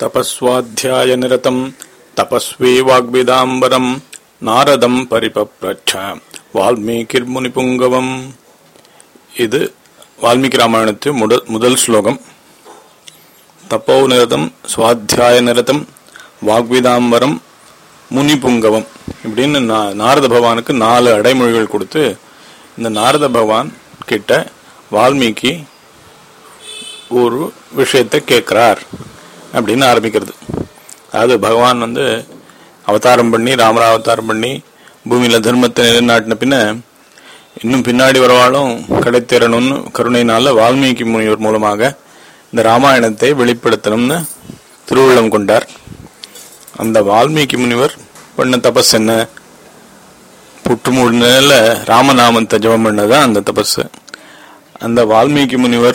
तपस्वाध्यायनिरतम् तपस्वी वाग्विदाम्बरम् நாரதம் பரிபப்ரச்ச வால்மீகிர்முனிபுங்கவம் இது வால்மீகி ராமாயணத்து முட- முதல் ஸ்லோகம் தப்போ நிரதம் சுவாத்தியாய நிரதம் வாக்விதாம்பரம் முனிபுங்கவம் இப்படின்னு நா- நாரத பகவானுக்கு நாலு அடைமொழிகள் கொடுத்து இந்த நாரத பகவான் கிட்ட வால்மீகி ஒரு விஷயத்தை கேட்கிறார் அப்படின்னு ஆரம்பிக்கிறது அதாவது பகவான் வந்து அவதாரம் பண்ணி ராமரா அவதாரம் பண்ணி பூமியில தர்மத்தை நிலைநாட்டின பின்ன இன்னும் பின்னாடி வரவாலும் கிடைத்தேறணும்னு கருணையினால வால்மீகி முனிவர் மூலமாக இந்த ராமாயணத்தை வெளிப்படுத்தணும்னு திருவுள்ளம் கொண்டார் அந்த வால்மீகி முனிவர் பண்ண தபஸ் என்ன புற்றுமூடினால ராமநாமத்தை ஜெபம் பண்ணதான் அந்த தபஸ் அந்த வால்மீகி முனிவர்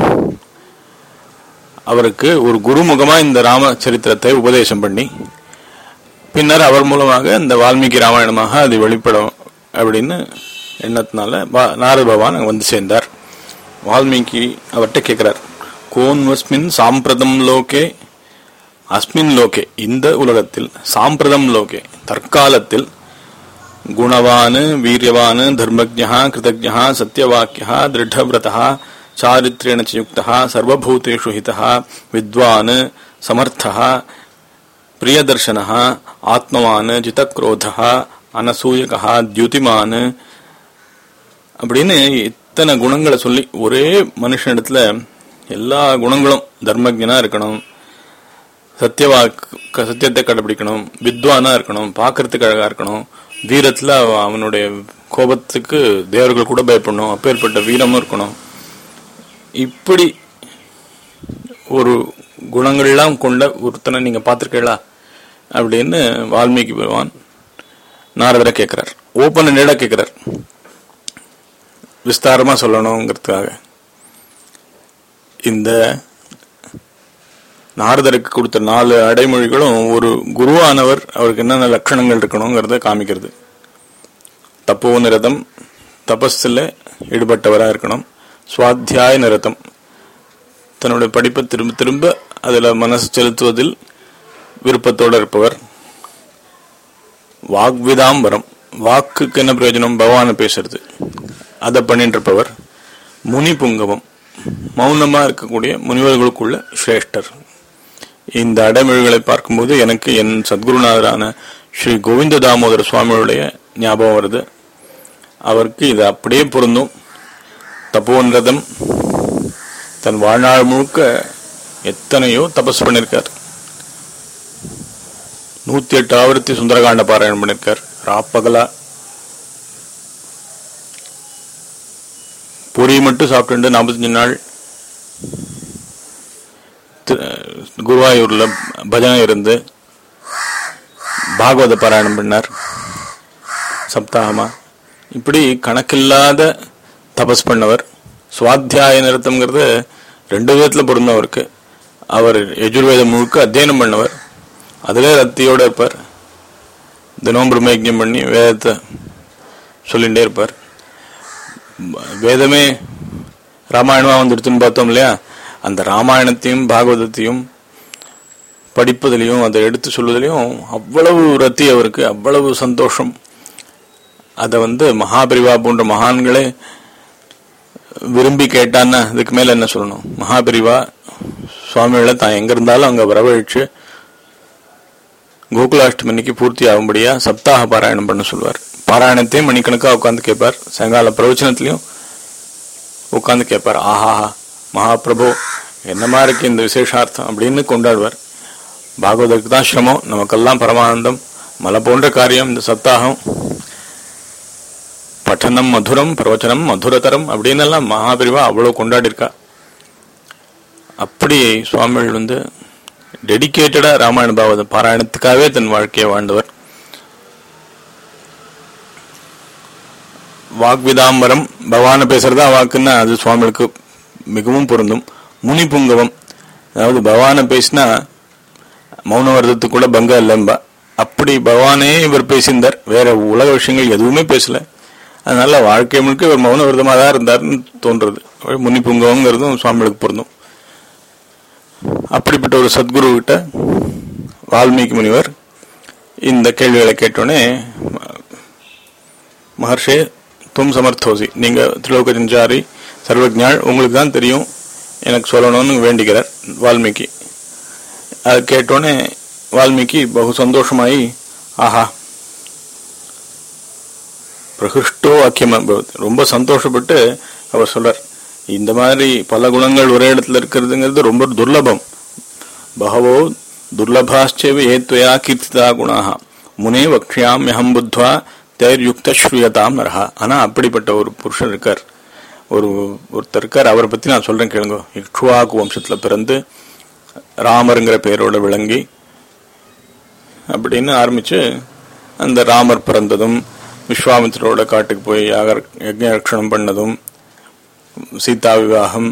அவருக்கு ஒரு குருமுகமா இந்த ராம சரித்திரத்தை உபதேசம் பண்ணி பின்னர் அவர் மூலமாக இந்த வால்மீகி ராமாயணமாக அது வெளிப்படும் அப்படின்னு எண்ணத்தினால வா- நாரத பகவான் அங்க வந்து சேர்ந்தார் வால்மீகி அவர்கிட்ட கேட்கிறார் கோன்வஸ்மின் சாம்பிரதம் லோகே அஸ்மின் லோகே இந்த உலகத்தில் சாம்பிரதம் லோகே தற்காலத்தில் குணவான் வீரியவான் தர்மஜா கிருதஜா சத்தியவாக்கியா திருடவிரதா சாரித்ரேண ச யுக்தா சர்வபூதேஷு ஹிதா வித்வான் சமர்த்தா பிரியதர்ஷனः ஆத்மவான் ஜிதக்ரோதா அனசூயகா தியுதிமான் அப்படின்னு இத்தனை குணங்களை சொல்லி ஒரே மனுஷனிடத்துல எல்லா குணங்களும் தர்மஜனா இருக்கணும் சத்தியவாக்கு சத்தியத்தை கடைபிடிக்கணும் வித்வானா இருக்கணும் பார்க்கறதுக்கு அழகா இருக்கணும் வீரத்துல அவ- அவனுடைய கோபத்துக்கு தேவர்கள் கூட பயப்படணும் அப்பேற்பட்ட வீரமும் இருக்கணும் இப்படி ஒரு குணங்கள்லாம் கொண்ட ஒருத்தனை நீங்க பார்த்திருக்கீங்களா அப்படின்னு வால்மீகி பகவான் நாரதரை கேட்கிறார் ஓப்பன் நேடா கேட்கிறார் விஸ்தாரமா சொல்லணுங்கிறதுக்காக இந்த நாரதருக்கு கொடுத்த நாலு அடைமொழிகளும் ஒரு குருவானவர் அவருக்கு என்னென்ன லட்சணங்கள் இருக்கணுங்கிறத காமிக்கிறது தப்போ நிரதம் தபஸில் ஈடுபட்டவராக இருக்கணும் சுவாத்தியாய நிரதம் தன்னுடைய படிப்பை திரும்ப திரும்ப அதுல மனசு செலுத்துவதில் விருப்பத்தோடு இருப்பவர் வாக்விதாம்பரம் வாக்குக்கு என்ன பிரயோஜனம் பகவானை பேசுறது அதை பண்ணிட்டு இருப்பவர் முனி புங்கவம் மௌனமா இருக்கக்கூடிய முனிவர்களுக்குள்ள சிரேஷ்டர் இந்த அடைமொழிகளை பார்க்கும்போது எனக்கு என் சத்குருநாதரான ஸ்ரீ கோவிந்த தாமோதர சுவாமியுடைய ஞாபகம் வருது அவருக்கு இது அப்படியே பொருந்தும் தப்போன்றதம் தன் வாழ்நாள் முழுக்க எத்தனையோ தபஸ் பண்ணிருக்கார் நூத்தி எட்டு ஆவர்த்தி சுந்தரகாண்ட பாராயணம் பண்ணிருக்கார் ராப்பகலா பொரி மட்டும் சாப்பிட்டு நாற்பத்தஞ்சு நாள் தி- குருவாயூர்ல பஜனை இருந்து பாகவத பாராயணம் பண்ணார் சப்தாகமா இப்படி கணக்கில்லாத தபஸ் பண்ணவர் சுவாத்தியாய நிறுத்தம்ங்கிறது ரெண்டு விதத்துல பொருந்தும் அவருக்கு அவர் யஜுர்வேதம் முழுக்க அத்தியனம் பண்ணவர் அதிலே ரத்தியோட இருப்பார் தினமும் பிரம்மயஜம் பண்ணி வேதத்தை சொல்லிகிட்டே இருப்பார் வேதமே ராமாயணமா வந்துடுத்துன்னு பார்த்தோம் இல்லையா அந்த ராமாயணத்தையும் பாகவதத்தையும் படிப்பதிலையும் அதை எடுத்து சொல்வதிலையும் அவ்வளவு ரத்தி அவருக்கு அவ்வளவு சந்தோஷம் அதை வந்து மகாபரிவா போன்ற மகான்களே விரும்பி கேட்டான்னா அதுக்கு மேல என்ன சொல்லணும் மகாபரிவா சுவாமிகளை தான் எங்க இருந்தாலும் அங்க வரவழைச்சு கோகுலாஷ்டமிக்கு பூர்த்தி ஆகும்படியா சப்தாக பாராயணம் பண்ண சொல்வார் பாராயணத்தையும் மணிக்கணக்கா உட்காந்து கேட்பார் சாயங்கால பிரவச்சனத்திலையும் உட்காந்து கேட்பார் ஆஹாஹா மகாபிரபு என்னமா இருக்கு இந்த விசேஷார்த்தம் அப்படின்னு கொண்டாடுவார் பாகவதற்கு தான் சிரமம் நமக்கெல்லாம் பரமானந்தம் மலை போன்ற காரியம் இந்த சப்தாகம் பட்டனம் மதுரம் பிரவச்சனம் மதுரதரம் அப்படின்னு எல்லாம் மகாபிரிவா அவ்வளவு கொண்டாடி இருக்கா அப்படி சுவாமிகள் வந்து டெடிகேட்டடா ராமாயண பாவத பாராயணத்துக்காகவே தன் வாழ்க்கையை வாழ்ந்தவர் வாக்விதாம்பரம் பகவான பேசுறதா வாக்குன்னா அது சுவாமிகளுக்கு மிகவும் பொருந்தும் முனி புங்கவம் அதாவது பகவான பேசினா மௌன வருதத்துக்கு கூட பங்கம் இல்லைம்பா அப்படி பகவானே இவர் பேசியிருந்தார் வேற உலக விஷயங்கள் எதுவுமே பேசல அதனால வாழ்க்கை முழுக்க இவர் மௌன விரதமாக தான் இருந்தார்னு தோன்றது முனி புங்கவங்கிறதும் சுவாமிகளுக்கு பொருந்தும் அப்படிப்பட்ட ஒரு சத்குரு கிட்ட வால்மீகி முனிவர் இந்த கேள்விகளை கேட்டோடனே மகர்ஷே தும் சமர்த்தோசி நீங்க திரிலோக சஞ்சாரி சர்வஜாள் உங்களுக்கு தான் தெரியும் எனக்கு சொல்லணும்னு வேண்டிக்கிறார் வால்மீகி அது கேட்டோடனே வால்மீகி பகு சந்தோஷமாயி ஆஹா பிரகிருஷ்டோ அக்கியம் ரொம்ப சந்தோஷப்பட்டு அவர் சொல்றார் இந்த மாதிரி பல குணங்கள் ஒரே இடத்துல இருக்கிறதுங்கிறது ரொம்ப துர்லபம் பகவோ துர்லபாச்சேவ ஏத்வயா கீர்த்திதா குணாக முனே வக்ஷியாமியகம் புத்வா தேர்யுக்த ஸ்ரீயதாம் நரஹா ஆனா அப்படிப்பட்ட ஒரு புருஷன் இருக்கார் ஒரு ஒருத்தர் இருக்கார் அவரை பத்தி நான் சொல்றேன் கேளுங்க இக்ஷுவாக்கு வம்சத்துல பிறந்து ராமருங்கிற பெயரோட விளங்கி அப்படின்னு ஆரம்பிச்சு அந்த ராமர் பிறந்ததும் விஸ்வாமித்திரோட காட்டுக்கு போய் யாக யஜ்ஞ ரட்சணம் பண்ணதும் சீதா விவாகம்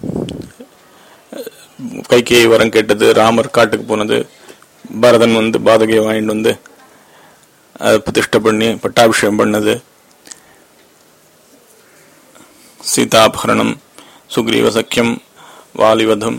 கைகேயி வரம் கேட்டது ராமர் காட்டுக்கு போனது பரதன் வந்து பாதகையை வாங்கிட்டு வந்து அதை பிரதிஷ்டை பண்ணி பட்டாபிஷேகம் பண்ணது சீதாபகரணம் சுக்ரீவ சக்கியம் வாலிவதம்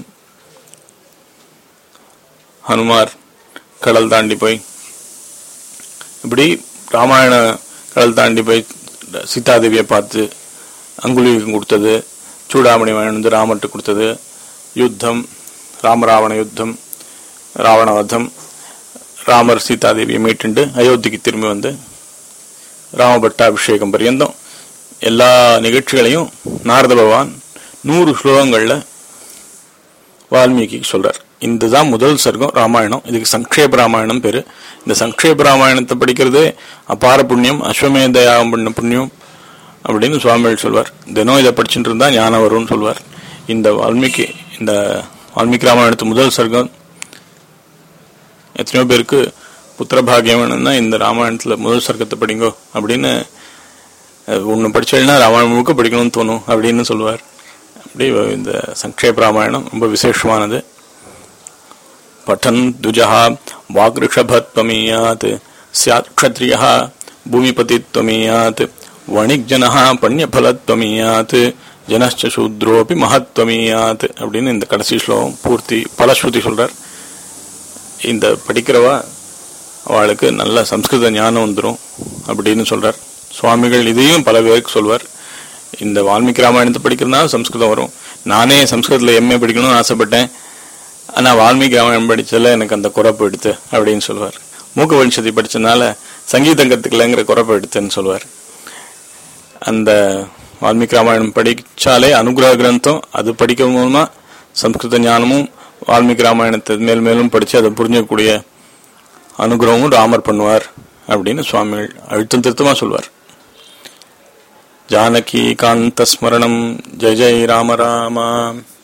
ஹனுமார் கடல் தாண்டி போய் இப்படி ராமாயண கடல் தாண்டி போய் சீதாதேவியை பார்த்து அங்குலிகம் கொடுத்தது சூடாமணி வாங்கி வந்து ராமர்கிட்ட கொடுத்தது யுத்தம் ராமராவண யுத்தம் ராவணவதம் ராமர் சீதாதேவியை மீட்டுண்டு அயோத்திக்கு திரும்பி வந்து ராமபட்டாபிஷேகம் பரியந்தம் எல்லா நிகழ்ச்சிகளையும் நாரத பகவான் நூறு ஸ்லோகங்கள்ல வால்மீகி சொல்றார் இதுதான் முதல் சர்க்கம் ராமாயணம் இதுக்கு சங்கேப ராமாயணம் பேரு இந்த சங்கேப ராமாயணத்தை படிக்கிறது அபார புண்ணியம் அஸ்வமேத யாகம் பண்ண புண்ணியம் அப்படின்னு சுவாமிகள் சொல்வார் தினம் இதை படிச்சுட்டு இருந்தா ஞானம் வரும்னு சொல்வார் இந்த வால்மீகி இந்த வால்மீகி ராமாயணத்து முதல் சர்க்கம் எத்தனையோ பேருக்கு புத்திர பாகியம் வேணும்னா இந்த ராமாயணத்துல முதல் சர்க்கத்தை படிங்கோ அப்படின்னு ஒன்று படிச்சேன்னா ராமாயணம் முழுக்க படிக்கணும்னு தோணும் அப்படின்னு சொல்லுவார் அப்படி இந்த சங்கேப ராமாயணம் ரொம்ப விசேஷமானது பட்டன் துஜா வாக்ருஷபத்வமீயாத் சியாத் க்ஷத்ரியா பூமிபதித்வமீயாத் வணிக்ஜனஹா பண்யபலத்வமீயாத் ஜனச்ச சூத்ரோபி மகத்வமீயாத் அப்படின்னு இந்த கடைசி ஸ்லோகம் பூர்த்தி பலஸ்ருதி சொல்றார் இந்த படிக்கிறவா அவளுக்கு நல்ல சம்ஸ்கிருத ஞானம் வந்துடும் அப்படின்னு சொல்றார் சுவாமிகள் இதையும் பல பேருக்கு சொல்வார் இந்த வால்மீகி ராமாயணத்தை படிக்கிறதுனால சம்ஸ்கிருதம் வரும் நானே சம்ஸ்கிருதத்தில் எம்ஏ படிக்கணும்னு ஆசைப்பட்டேன் ஆனால் வால்மீகி ராமாயணம் படிச்சதுல எனக்கு அந்த குறப்பு எடுத்து அப்படின்னு சொல்லுவார் மூக்க வம்சத்தை படிச்சதுனால சங்கீதம் கற்றுக்கலங்கிற குறப்பு எடுத்துன்னு சொல்லுவார் அந்த வால்மீகி ராமாயணம் படிச்சாலே அனுகிரக கிரந்தம் அது படிக்க மூலமா சம்ஸ்கிருத ஞானமும் வால்மீகி ராமாயணத்தை மேல் மேலும் படிச்சு அதை புரிஞ்சக்கூடிய அனுகிரகமும் ராமர் பண்ணுவார் அப்படின்னு சுவாமிகள் அழுத்தம் திருத்தமா சொல்வார் ஜானகி காந்த ஸ்மரணம் ஜெய ஜெய் ராம ராமா